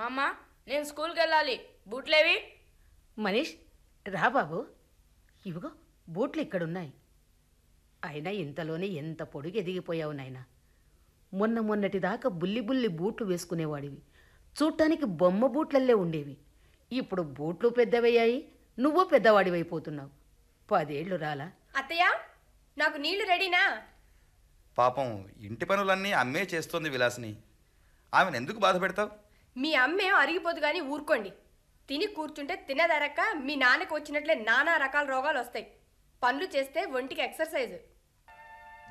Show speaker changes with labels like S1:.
S1: అమ్మ నేను స్కూల్కి వెళ్ళాలి బూట్లేవి
S2: మనీష్ రా బాబు ఇవిగో బూట్లు ఇక్కడున్నాయి అయినా ఇంతలోనే ఎంత పొడుగు ఎదిగిపోయావు నాయనా మొన్న మొన్నటిదాకా బుల్లి బుల్లి బూట్లు వేసుకునేవాడివి చూడటానికి బొమ్మ బూట్లల్లే ఉండేవి ఇప్పుడు బూట్లు పెద్దవయ్యాయి నువ్వు పెద్దవాడివైపోతున్నావు పదేళ్ళు రాలా
S3: అత్తయ్య నాకు నీళ్లు రెడీనా
S4: పాపం ఇంటి పనులన్నీ అమ్మే చేస్తోంది విలాసిని ఆమెను ఎందుకు బాధ పెడతావు
S3: మీ అమ్మేం అరిగిపోదు కానీ ఊరుకోండి తిని కూర్చుంటే తినదరక్క మీ నాన్నకి వచ్చినట్లే నానా రకాల రోగాలు వస్తాయి పనులు చేస్తే ఒంటికి ఎక్సర్సైజ్